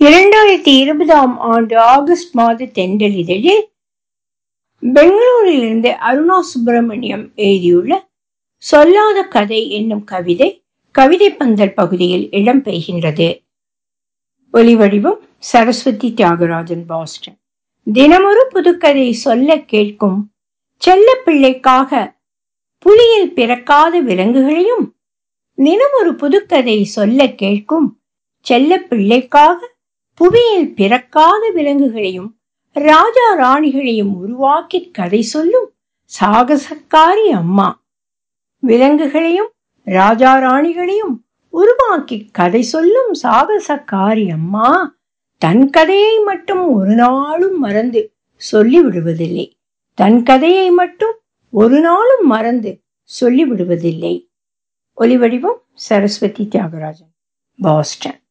இரண்டாயிரத்தி இருபதாம் ஆண்டு ஆகஸ்ட் மாத தென்றலிதழில் பெங்களூரிலிருந்து அருணா சுப்பிரமணியம் எழுதியுள்ள சொல்லாத கதை என்னும் கவிதை கவிதை பந்தல் பகுதியில் இடம்பெறுகின்றது ஒலிவடிவம் சரஸ்வதி தியாகராஜன் பாஸ்டன் தினமொரு புதுக்கதை சொல்ல கேட்கும் செல்ல பிள்ளைக்காக புலியில் பிறக்காத விலங்குகளையும் தினமொரு புதுக்கதை சொல்ல கேட்கும் செல்ல பிள்ளைக்காக புவியில் பிறக்காத விலங்குகளையும் ராஜா ராணிகளையும் உருவாக்கி கதை சொல்லும் சாகசக்காரி அம்மா விலங்குகளையும் ராஜா ராணிகளையும் உருவாக்கி கதை சொல்லும் சாகசக்காரி அம்மா தன் கதையை மட்டும் ஒரு நாளும் மறந்து சொல்லி விடுவதில்லை தன் கதையை மட்டும் ஒரு நாளும் மறந்து சொல்லி விடுவதில்லை ஒலிவடிவம் சரஸ்வதி தியாகராஜன் பாஸ்டன்